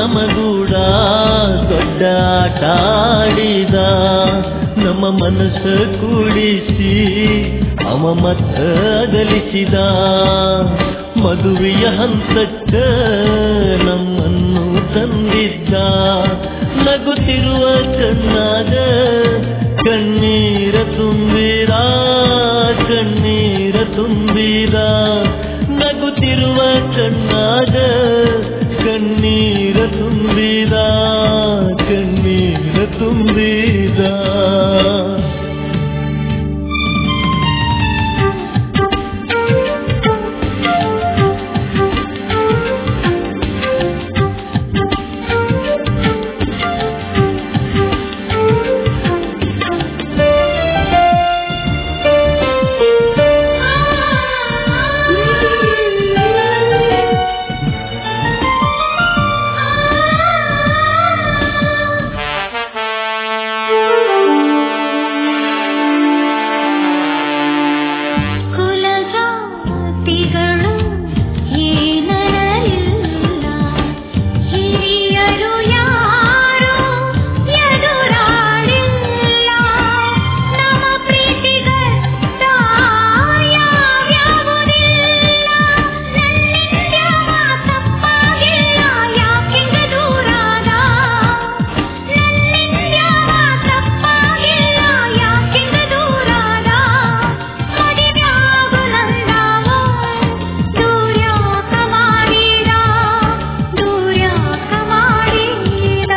ನಮಗೂಡ ದೊಡ್ಡ ಆಟ ಆಡಿದ ನಮ್ಮ ಮನಸ್ಸ ಕೂಡಿಸಿ ಅವ ಮತ್ತ ಅಗಲಿಸಿದ ಮದುವೆಯ ಹಂತಕ್ಕ ನಮ್ಮನ್ನು ತಂದಿದ್ದ ನಗುತ್ತಿರುವ ಕಣ್ಣಾಗ ಕಣ್ಣೀರ ತುಂಬಿರ ಕಣ್ಣೀರ ತುಂಬಿರ ನಗುತ್ತಿರುವ ಕಣ್ಣಾಗ ಕಣ್ಣೀರ ತುಂಬಿದ ಕಣ್ಣೀರ ತುಂಬಿದ ಕುಲಜಾತಿಗಳು ಏನರಲಿಲ್ಲ ಹಿರಿಯರು ಯಾರು ಎದುರಾಡಿಲ್ಲ ನಮ್ಮ ಪ್ರೀತಿಗಷ್ಟ ಯಾವ್ಯಾವುದಿಲ್ಲ ನನ್ನಿಂದ ತಪ್ಪಾಗಿಲ್ಲ ಯಾಕಿಂಗ ದೂರಾದ ನನ್ನಿಂದ ತಪ್ಪಾಗಿಲ್ಲ ಯಾಕಿಂಗ ದೂರಾದ ಮದಿವ್ಯಾಗು ನಂದಾವ ದೂರ್ಯಾಕ ಮಾಡಿದ ದೂರ್ಯಾಕ ಮಾಡಿದ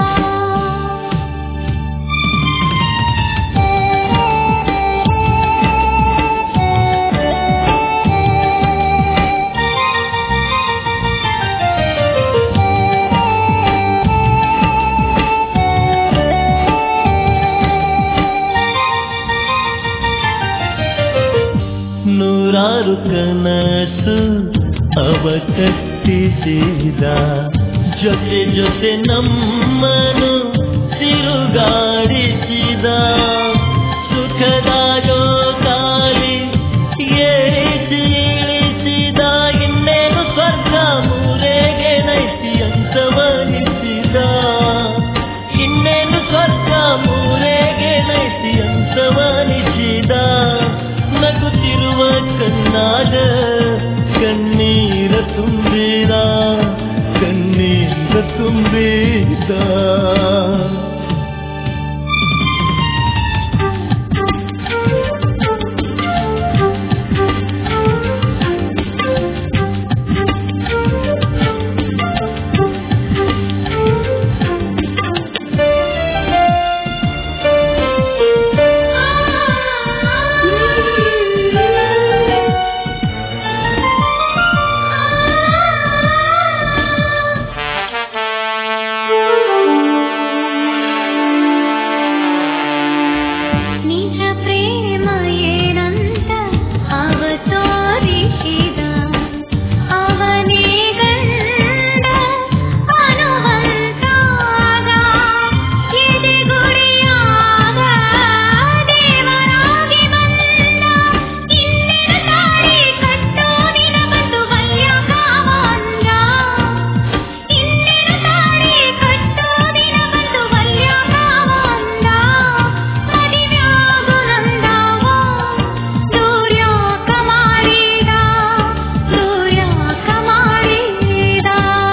ನೂರಾರು ಕನಸು ಅವ ಕಟ್ಟಿಸಿದ ಜೊತೆ ಜೊತೆ ನಮ್ಮನು ತಿರುಗಾಡಿಸಿದ ಸುಖದ ಕಾಲಿ ಏರಿಸಿ ಇಳಿಸಿದ ಇನ್ನೇನು ಸ್ವರ್ಗ ಮೂರೆಗೆ ನೈಸಿ ಅಂತವನಿಸಿದ ಇನ್ನೇನು ಸ್ವರ್ಗ ಮೂರೆಗೆ ನೈಸಿ ಅಂತವನಿಸಿದ ನಗುತ್ತಿರುವ ಕಣ್ಣಾಗ ಕಣ್ಣೀರ ತುಂಬಿದ ಕಣ್ಣೀರ ತುಂಬಿದ ನಿಜ ಪ್ರೇಮ ಏನಂತ ಅವ ತೋರಿಸಿದ ಅವನೇ ಗಂಡ ಅನುವಂತಾಗ ಎದೆಗುಡಿಯಾಗ ದೇವರಾಗಿ ಬಂದ ಇನ್ನೇನು ತಾಳಿ ಕಟ್ಟೋ ದಿನ ಬಂದು ಬಲ್ಯಾಗ ಅಂದ ಇನ್ನೇನು ತಾಳಿ ಕಟ್ಟೋ ದಿನ ಬಂದು ಬಲ್ಯಾಗ ಅಂದ ಮದಿವ್ಯಾಗು ನಂದಾವ ದೂರ್ಯಾಕ ಮಾಡಿದ ದೂರ್ಯಾಕ ಮಾಡಿದ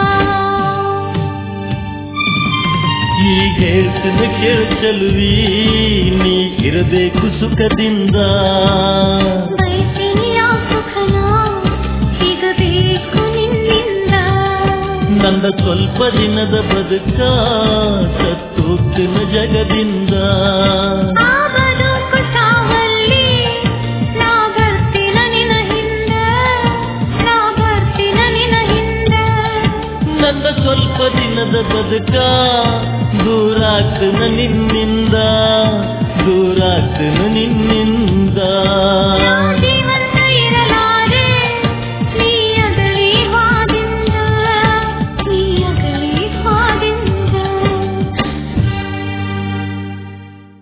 ಈಗ ಹೇಳ್ತನ ಕೇಳ್ಚಲ್ವಿ ನೀ ಇರಬೇಕು ಸುಖದಿಂದ ಬಯಸಿನಿಯ ಸುಖನ ಸಿಗಬೇಕು ನಿನ್ನಿಂದ ನಂದ ಸ್ವಲ್ಪ ದಿನದ ಬದುಕ ಸತ್ತೋಗ್ತಿನ ಜಗದಿಂದ ಆ ಬದುಕು ಸಾವಲ್ಲಿ ನಾ ಬರ್ತೀನ ನಿನ ಹಿಂದ ನಾ ಬರ್ತೀನ ನಿನ ಹಿಂದ ನಂದ ಸ್ವಲ್ಪ ದಿನದ ಬದುಕ ದೂರಾಗ್ತನ ನಿನ್ನಿಂದ ದೂರಾಗ್ತನ ನಿನ್ನಿಂದ